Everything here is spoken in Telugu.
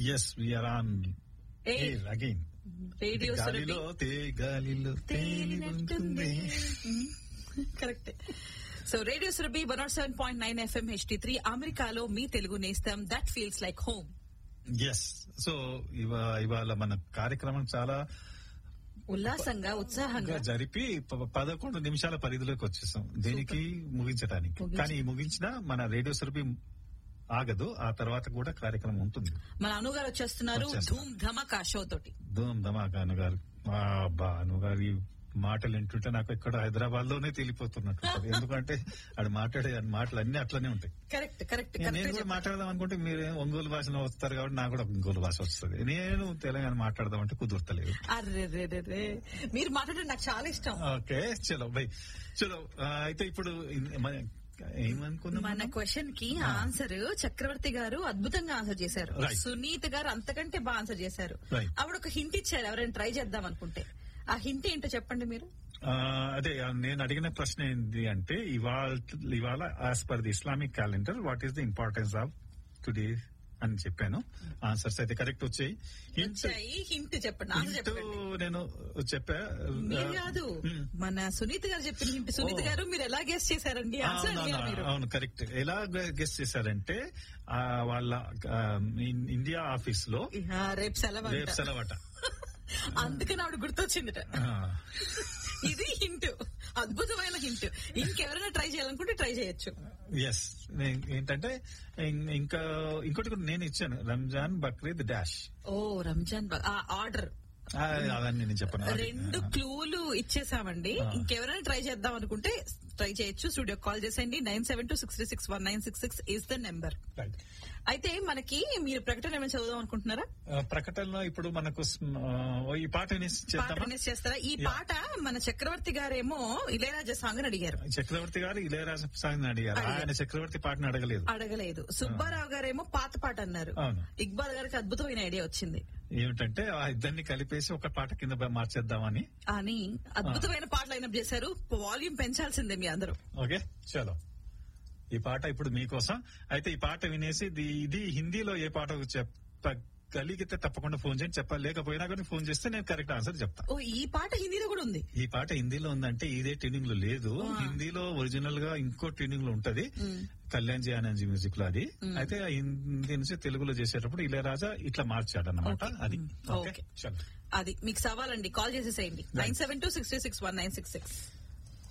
Yes we're on air again radio గాలిలో తే గాలిలో తేలి ఉంటుంది correct so radio Surabhi one nought seven point nine FM HD three అమెరికాలో మీ తెలుగు నేస్తం that feels like home yes so ఇవా- ఇవాళ మన కార్యక్రమం చాలా ఉల్లాసంగా ఉత్సాహంగా జరిపి ప- పదకొండు నిమిషాల పరిధిలోకి వచ్చేసాం దేనికి ముగించడానికి ముగించ- కానీ ఈ ముగించిన మన రేడియో సురభి ఆగదు ఆ తర్వాత కూడా కార్యక్రమం ఉంటుంది మన అనుగారు వచ్చేస్తున్నారు వచ్చేస్తున్నారు. ధూమ్ ధమకా షో తోటి ధూమ్ ధమాకా అనుగారు బా అనుగారు ఈ మాటలు వింటుంటే నాకు ఇక్కడ హైదరాబాద్ లోనే తేలిపోతున్నట్టు ఉంటది. ఎందుకంటే ఆడు మాట్లాడే మాటలు అన్ని అట్లనే ఉంటాయి కరెక్ట్ కరెక్ట్ నేను కరెక్ట్ కూడా మాట్లాడదాం అనుకుంటే మీరు ఒంగోలు భాషలో వస్తారు కాబట్టి నాకు కూడా ఒంగోలు భాష వస్తుంది నేను తెలంగాణ మాట్లాడదాం అంటే కుదురుతలేదు అర్రే మీరు మాట్లాడండి నాకు చాలా ఇష్టం ఓకే చలో బై చలో ఆ, అయితే ఇప్పుడు ఇన్- మన- ఏమనుకున్నాం మన మనం? క్వశ్చన్ కి ఆన్సర్ చక్రవర్తి గారు అద్భుతంగా ఆన్సర్ చేశారు Right. సునీత్ గారు అంతకంటే బాగా ఆన్సర్ చేశారు Right. ఆవిడ ఒక హింట్ ఇచ్చారు ఎవరైనా ట్రై చేద్దాం అనుకుంటే ఆ హింట్ ఏంటో చెప్పండి మీరు ఆ, అదే ఆ, నేను అడిగిన ప్రశ్న ఏంటి అంటే ఇవాళ ఇవాళ as per the Islamic calendar what is the importance of today అని చెప్పాను ఆన్సర్స్ అయితే కరెక్ట్ వచ్చాయి హింట్ వచ్చాయి హింట్ చెప్పండి ఆన్సర్ హింట్ చెప్పండి నేను చెప్పా మీరు కాదు మ్. మన సునీత్ గారు చెప్పిన హింట్ సునీత్ ఓ. గారు మీరు ఎలా గెస్ట్ చేశారండి ఆన్సర్ అవును, అడిగారు అవును, మీరు అవును కరెక్ట్ ఎలా గెస్ట్ చేశారంటే ఆ, వాళ్ళ ఆ, ఇన్- ఇండియా ఆఫీస్ లో ఆ, రేపు సెలవు అంట. రేపు సెలవట అందుకని ఆవిడ గుర్తొచ్చిందిట ఆ, ఇది హింట్ అద్భుతమైన హింట్ ఇంకెవరైనా ట్రై చేయాలనుకుంటే ట్రై చేయొచ్చు ఎస్ ఏంటంటే ఇం- ఇంకా ఇంకోటి కూడా నేను ఇచ్చాను రంజాన్ బక్రీద్ డాష్ ఓ రంజాన్ బ- ఆ ఆర్డర్ ఆ, అవన్నీ నేను చెప్పను అది. రెండు క్లూలు ఇచ్చేసామండి ఆ. ఇంకెవరైనా ట్రై చేద్దాం అనుకుంటే ట్రై చేయొచ్చు స్టూడియో కాల్ చేసేయండి nine seven two six three six one nine six six is the number Right. అయితే మనకి మీరు ప్రకటన ఏమైనా చదువుదాం అనుకుంటున్నారా ఆ, ప్రకటనలో ఇప్పుడు మనకు స్మ- ఆ, ఈ పాట వినేసి పాట చేద్దామా వినేసి చేస్తారా ఈ Yeah. పాట మన చక్రవర్తి గారేమో ఇళయరాజా సాంగ్ అని అడిగారు చక్రవర్తి గారు ఇళయరాజా సాంగ్ అడిగారు అడిగారు. ఆయన చక్రవర్తి పాటను అడగలేదు అడగలేదు సుబ్బారావు గారేమో పాత పాట అన్నారు అవును. ఇక్బాల్ గారికి అద్భుతమైన ఐడియా వచ్చింది ఏమిటంటే ఆ ఇద్దరిని కలిపేసి ఒక పాట కింద మార్చేద్దామని అని అద్భుతమైన పాటలు లైనప్ చేశారు వాల్యూమ్ పెంచాల్సిందే మీ అందరూ ఓకే చలో ఈ పాట ఇప్పుడు మీకోసం అయితే ఈ పాట వినేసి ఇది ఇది హిందీలో ఏ పాట చెప్పగలిగితే తప్పకుండా ఫోన్ చేయండి చెప్పాలి లేకపోయినా కానీ ఫోన్ చేస్తే నేను కరెక్ట్ ఆన్సర్ చెప్తా ఓ ఈ పాట హిందీలో కూడా ఉంది ఈ పాట హిందీలో ఉందంటే ఇదే ట్యూనింగ్ లో లేదు ఆ. హిందీలో ఒరిజినల్ గా ఇంకో ట్యూనింగ్ లో ఉంటది కళ్యాణ్ జీ ఆనంద్ మ్యూజిక్ లో అది అయితే ఆ హిందీ నుంచి తెలుగులో చేసేటప్పుడు ఇళయరాజా ఇట్లా మార్చాడు అన్నమాట Okay. అది Mm. Okay Okay. చలో అది మీకు సవాలండి కాల్ చేసేసేయండి nine seven two six six one nine six six